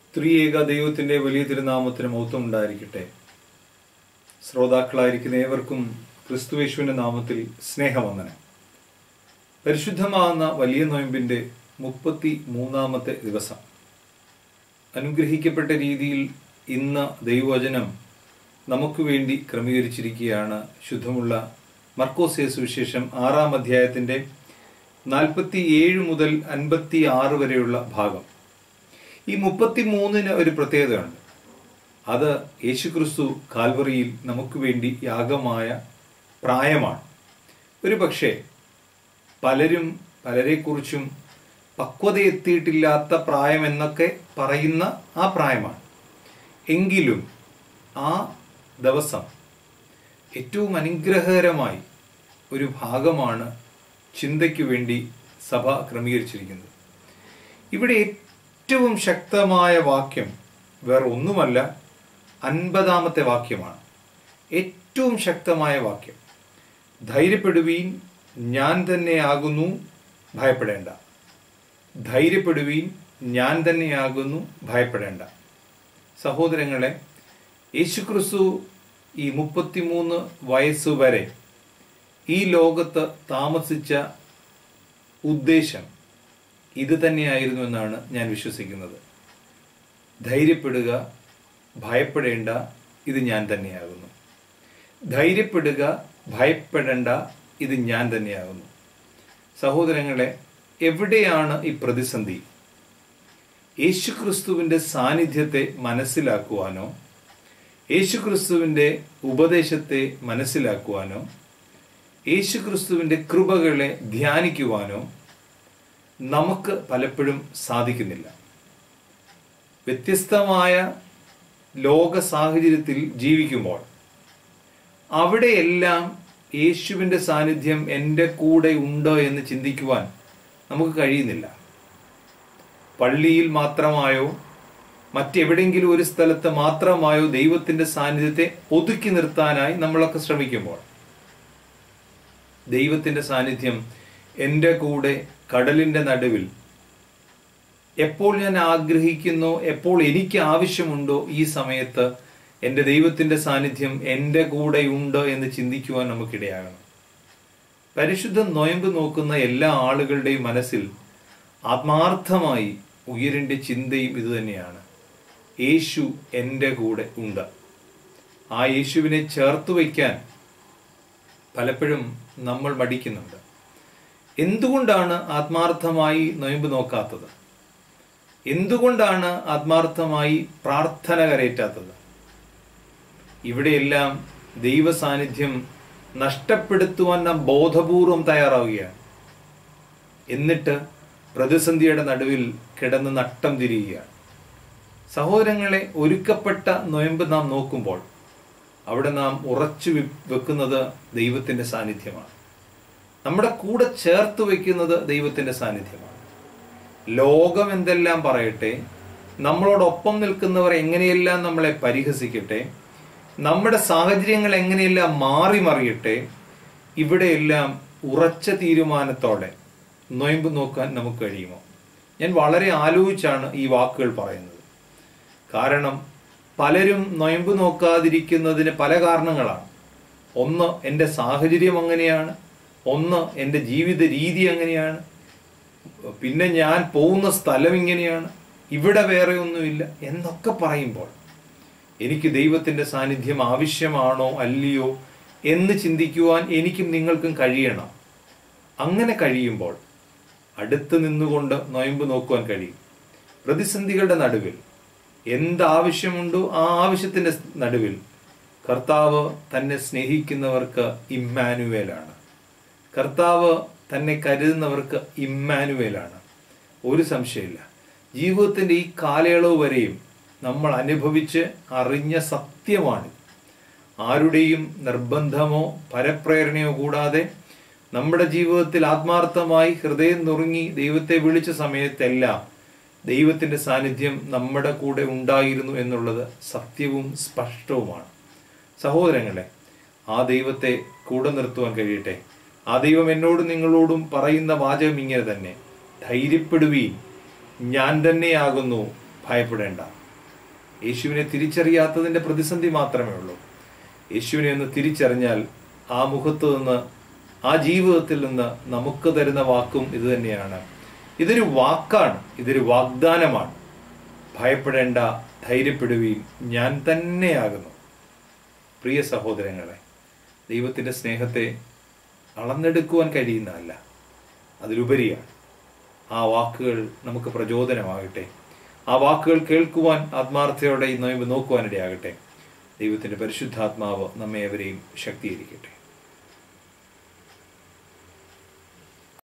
ത്രിയേക ദൈവത്തിന്റെ വലിയ തിരുനാമത്തിന് മൗത്വം ഉണ്ടായിരിക്കട്ടെ ശ്രോതാക്കളായിരിക്കുന്ന ഏവർക്കും ക്രിസ്തുവേശുവിന്റെ നാമത്തിൽ സ്നേഹവന്ദനം പരിശുദ്ധമാകുന്ന വലിയ നോയമ്പിന്റെ മുപ്പത്തി മൂന്നാമത്തെ ദിവസം അനുഗ്രഹിക്കപ്പെട്ട രീതിയിൽ ഇന്ന് ദൈവവചനം നമുക്ക് വേണ്ടി ക്രമീകരിച്ചിരിക്കുകയാണ് ശുദ്ധമുള്ള മർക്കോസ് സുവിശേഷം ആറാം അധ്യായത്തിന്റെ നാൽപ്പത്തി ഏഴ് മുതൽ അൻപത്തി ആറ് വരെയുള്ള ഭാഗം ഈ മുപ്പത്തി മൂന്നിന് ഒരു പ്രത്യേകതയുണ്ട് അത് യേശുക്രിസ്തു കാൽവറിയിൽ നമുക്ക് വേണ്ടി യാഗമായ പ്രായമാണ് ഒരു പക്ഷേ പലരും പലരെക്കുറിച്ചും പക്വത എത്തിയിട്ടില്ലാത്ത പ്രായം എന്നൊക്കെ പറയുന്ന ആ പ്രായമാണ് എങ്കിലും ആ ദിവസം ഏറ്റവും അനുഗ്രഹകരമായി ഒരു ഭാഗമാണ് ചിന്തയ്ക്ക് വേണ്ടി സഭ ക്രമീകരിച്ചിരിക്കുന്നത് ഇവിടെ ഏറ്റവും ശക്തമായ വാക്യം വേറെ ഒന്നുമല്ല അൻപതാമത്തെ വാക്യമാണ് ഏറ്റവും ശക്തമായ വാക്യം ധൈര്യപ്പെടുവീൻ ഞാൻ തന്നെയാകുന്നു ഭയപ്പെടേണ്ട ധൈര്യപ്പെടുവീൻ ഞാൻ തന്നെയാകുന്നു ഭയപ്പെടേണ്ട സഹോദരങ്ങളെ യേശുക്രിസ്തു ഈ മുപ്പത്തിമൂന്ന് വയസ്സ് വരെ ഈ ലോകത്ത് താമസിച്ച ഉദ്ദേശം ഇത് തന്നെയായിരുന്നു എന്നാണ് ഞാൻ വിശ്വസിക്കുന്നത് ധൈര്യപ്പെടുക ഭയപ്പെടേണ്ട ഇത് ഞാൻ തന്നെയാകുന്നു ധൈര്യപ്പെടുക ഭയപ്പെടേണ്ട ഇത് ഞാൻ തന്നെയാകുന്നു സഹോദരങ്ങളെ എവിടെയാണ് ഈ പ്രതിസന്ധി യേശുക്രിസ്തുവിന്റെ സാന്നിധ്യത്തെ മനസ്സിലാക്കുവാനോ യേശുക്രിസ്തുവിന്റെ ഉപദേശത്തെ മനസ്സിലാക്കുവാനോ യേശുക്രിസ്തുവിന്റെ കൃപകളെ ധ്യാനിക്കുവാനോ നമുക്ക് പലപ്പോഴും സാധിക്കുന്നില്ല വ്യത്യസ്തമായ ലോക സാഹചര്യത്തിൽ ജീവിക്കുമ്പോൾ അവിടെയെല്ലാം യേശുവിൻ്റെ സാന്നിധ്യം എൻ്റെ കൂടെ ഉണ്ട് എന്ന് ചിന്തിക്കുവാൻ നമുക്ക് കഴിയുന്നില്ല പള്ളിയിൽ മാത്രമായോ മറ്റെവിടെങ്കിലും ഒരു സ്ഥലത്ത് മാത്രമായോ ദൈവത്തിൻ്റെ സാന്നിധ്യത്തെ ഒതുക്കി നിർത്താനായി നമ്മളൊക്കെ ശ്രമിക്കുമ്പോൾ ദൈവത്തിൻ്റെ സാന്നിധ്യം എൻ്റെ കൂടെ കടലിൻ്റെ നടുവിൽ എപ്പോൾ ഞാൻ ആഗ്രഹിക്കുന്നോ എപ്പോൾ എനിക്ക് ആവശ്യമുണ്ടോ ഈ സമയത്ത് എൻ്റെ ദൈവത്തിൻ്റെ സാന്നിധ്യം എൻ്റെ കൂടെ ഉണ്ട് എന്ന് ചിന്തിക്കുവാൻ നമുക്കിടയാകണം പരിശുദ്ധ നൊയമ്പ് നോക്കുന്ന എല്ലാ ആളുകളുടെയും മനസ്സിൽ ആത്മാർത്ഥമായി ഉയരേണ്ട ചിന്തയും ഇതുതന്നെയാണ് യേശു എൻ്റെ കൂടെ ഉണ്ട് ആ യേശുവിനെ ചേർത്ത് വയ്ക്കാൻ പലപ്പോഴും നമ്മൾ മടിക്കുന്നുണ്ട് എന്തുകൊണ്ടാണ് ആത്മാർത്ഥമായി നൊയമ്പ് നോക്കാത്തത് എന്തുകൊണ്ടാണ് ആത്മാർത്ഥമായി പ്രാർത്ഥന കരയറ്റാത്തത് ഇവിടെയെല്ലാം ദൈവ സാന്നിധ്യം നഷ്ടപ്പെടുത്തുവാൻ നാം ബോധപൂർവം തയ്യാറാവുകയാണ് എന്നിട്ട് പ്രതിസന്ധിയുടെ നടുവിൽ കിടന്ന് നട്ടം തിരിയുകയാണ് സഹോദരങ്ങളെ ഒരുക്കപ്പെട്ട നൊയമ്പ് നാം നോക്കുമ്പോൾ അവിടെ നാം ഉറച്ചു വെക്കുന്നത് ദൈവത്തിന്റെ സാന്നിധ്യമാണ് നമ്മുടെ കൂടെ ചേർത്ത് വയ്ക്കുന്നത് ദൈവത്തിന്റെ സാന്നിധ്യമാണ് ലോകം എന്തെല്ലാം പറയട്ടെ നമ്മളോടൊപ്പം നിൽക്കുന്നവർ എങ്ങനെയെല്ലാം നമ്മളെ പരിഹസിക്കട്ടെ നമ്മുടെ സാഹചര്യങ്ങൾ എങ്ങനെയെല്ലാം മാറി മറിയട്ടെ ഇവിടെയെല്ലാം ഉറച്ച തീരുമാനത്തോടെ നൊയമ്പ് നോക്കാൻ നമുക്ക് കഴിയുമോ ഞാൻ വളരെ ആലോചിച്ചാണ് ഈ വാക്കുകൾ പറയുന്നത് കാരണം പലരും നൊയമ്പ് നോക്കാതിരിക്കുന്നതിന് പല കാരണങ്ങളാണ് ഒന്ന് എൻ്റെ സാഹചര്യം അങ്ങനെയാണ് ഒന്ന് എൻ്റെ ജീവിത രീതി അങ്ങനെയാണ് പിന്നെ ഞാൻ പോകുന്ന സ്ഥലം ഇങ്ങനെയാണ് ഇവിടെ വേറെ ഒന്നുമില്ല എന്നൊക്കെ പറയുമ്പോൾ എനിക്ക് ദൈവത്തിൻ്റെ സാന്നിധ്യം ആവശ്യമാണോ അല്ലയോ എന്ന് ചിന്തിക്കുവാൻ എനിക്കും നിങ്ങൾക്കും കഴിയണം അങ്ങനെ കഴിയുമ്പോൾ അടുത്ത് നിന്നുകൊണ്ട് നൊയമ്പ് നോക്കുവാൻ കഴിയും പ്രതിസന്ധികളുടെ നടുവിൽ എന്താവശ്യമുണ്ടോ ആ ആവശ്യത്തിന്റെ നടുവിൽ കർത്താവ് തന്നെ സ്നേഹിക്കുന്നവർക്ക് ഇമ്മാനുവേലാണ് കർത്താവ് തന്നെ കരുതുന്നവർക്ക് ഇമ്മാനുവേലാണ് ഒരു സംശയമില്ല ജീവിതത്തിന്റെ ഈ കാലയളവ് വരെയും നമ്മൾ അനുഭവിച്ച് അറിഞ്ഞ സത്യമാണ് ആരുടെയും നിർബന്ധമോ പരപ്രേരണയോ കൂടാതെ നമ്മുടെ ജീവിതത്തിൽ ആത്മാർത്ഥമായി ഹൃദയം നുറുങ്ങി ദൈവത്തെ വിളിച്ച സമയത്തെല്ലാം ദൈവത്തിന്റെ സാന്നിധ്യം നമ്മുടെ കൂടെ ഉണ്ടായിരുന്നു എന്നുള്ളത് സത്യവും സ്പഷ്ടവുമാണ് സഹോദരങ്ങളെ ആ ദൈവത്തെ കൂടെ നിർത്തുവാൻ കഴിയട്ടെ ആ ദൈവം എന്നോടും നിങ്ങളോടും പറയുന്ന വാചകം ഇങ്ങനെ തന്നെ ധൈര്യപ്പെടുവീൻ ഞാൻ തന്നെയാകുന്നു ഭയപ്പെടേണ്ട യേശുവിനെ തിരിച്ചറിയാത്തതിൻ്റെ പ്രതിസന്ധി മാത്രമേ ഉള്ളൂ യേശുവിനെ ഒന്ന് തിരിച്ചറിഞ്ഞാൽ ആ മുഖത്ത് നിന്ന് ആ ജീവിതത്തിൽ നിന്ന് നമുക്ക് തരുന്ന വാക്കും ഇത് തന്നെയാണ് ഇതൊരു വാക്കാണ് ഇതൊരു വാഗ്ദാനമാണ് ഭയപ്പെടേണ്ട ധൈര്യപ്പെടുകയും ഞാൻ തന്നെയാകുന്നു പ്രിയ സഹോദരങ്ങളെ ദൈവത്തിൻ്റെ സ്നേഹത്തെ അളന്നെടുക്കുവാൻ കഴിയുന്നതല്ല അതിലുപരിയാണ് ആ വാക്കുകൾ നമുക്ക് പ്രചോദനമാകട്ടെ ആ വാക്കുകൾ കേൾക്കുവാൻ ആത്മാർത്ഥയോടെ ഈ നോയമ്പ് നോക്കുവാനിടയാകട്ടെ ദൈവത്തിൻ്റെ പരിശുദ്ധാത്മാവ് നമ്മെ അവരെയും ശക്തീകരിക്കട്ടെ